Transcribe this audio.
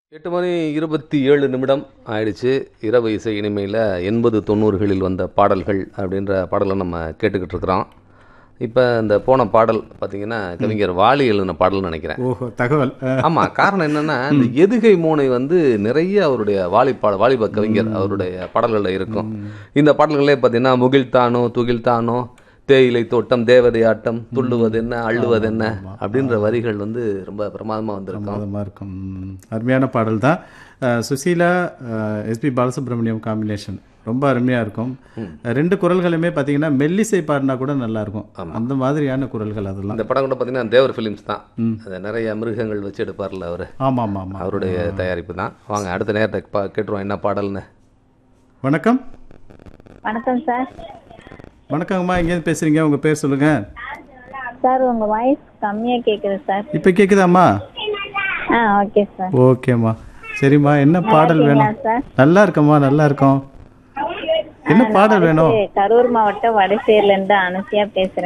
எட்டு மணி இருபத்தி ஏழு நிமிடம் ஆயிடுச்சு இரவு இசை இனிமையில் எண்பது தொண்ணூறுகளில் வந்த பாடல்கள் அப்படின்ற பாடலை நம்ம கேட்டுக்கிட்டு இருக்கிறோம் இப்போ இந்த போன பாடல் பார்த்தீங்கன்னா கவிஞர் வாலி எழுதின பாடல்னு நினைக்கிறேன் ஓஹோ தகவல் அஹ், ஆமாம் காரணம் என்னன்னா இந்த எதுகை மோனை வந்து நிறைய அவருடைய வாலி பாட வாலிப கவிஞர் அவருடைய பாடல்களில் இருக்கும் இந்த பாடல்களே பார்த்தீங்கன்னா முகில்தானோ துகில்தானோ தேயிலை தோட்டம் தேவதை ஆட்டம் துள்ளுவது என்ன அள்ளுவது என்ன அப்படின்ற வரிகள் வந்து ரொம்ப பிரமாதமாக வந்திருக்கும் பிரமாதமா இருக்கும் ம், அருமையான பாடல் தான் அஹ், சுசீலா எஸ்பி பாலசுப்ரமணியம் காம்பினேஷன் ரொம்ப அருமையா இருக்கும் ரெண்டு குரல்களுமே பார்த்தீங்கன்னா மெல்லிசை பாடினா கூட நல்லா இருக்கும் அந்த மாதிரியான குரல்கள் அதெல்லாம் இந்த படம் கூட பார்த்தீங்கன்னா தேவர் ஃபிலிம்ஸ் தான் அது நிறைய மிருகங்கள் வச்சு எடுப்பார்ல அவர் ஆமா ஆமா ஆமா அவருடைய தயாரிப்பு தான் வாங்க அடுத்த நேரத்தை பா கேட்டுருவோம் என்ன பாடல்னு வணக்கம் வணக்கம் சார் வணக்கங்கம்மா எங்கேருந்து பேசுறீங்க உங்க பேர் சொல்லுங்க சார் உங்க வாய்ஸ் கம்மியா கேக்குது சார் இப்போ கேக்குதாம்மா ஆ ஓகே சார் ஓகேம்மா சரிம்மா என்ன பாடல் வேணும் சார் நல்லா இருக்கம்மா நல்லா இருக்கோம் என்ன பாடல் வேணும் கரூர் மாவட்டம் வடசேரில இருந்து அனுசியா பேசுறேன்